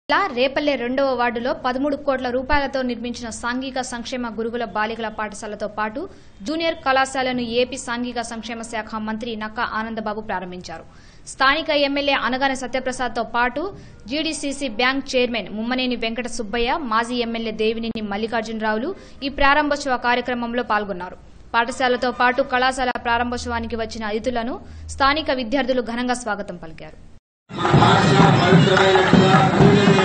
జిల్లా రేపల్లె రెండవ వార్డులో పదమూడు కోట్ల రూపాయలతో నిర్మించిన సాంఘిక సంక్షేమ గురుకుల బాలికల పాఠశాలతో పాటు జూనియర్ కళాశాలను ఏపీ సాంఘిక సంక్షేమ శాఖ మంత్రి నక్కా ఆనందబాబు ప్రారంభించారు స్థానిక ఎమ్మెల్యే అనగానే సత్యప్రసాద్తో పాటు GDCC bank chairman Mummaneni Venkata Subbaiah మాజీ ఎమ్మెల్యే దేవినేని మల్లికార్జునరావులు ఈ ప్రారంభోత్సవ కార్యక్రమంలో పాల్గొన్నారు పాఠశాలతో పాటు కళాశాల ప్రారంభోత్సవానికి వచ్చిన అతిథులను స్థానిక విద్యార్థులు ఘనంగా స్వాగతం పలికారు భాష పవిత్రమైనట్టుగా పూజలు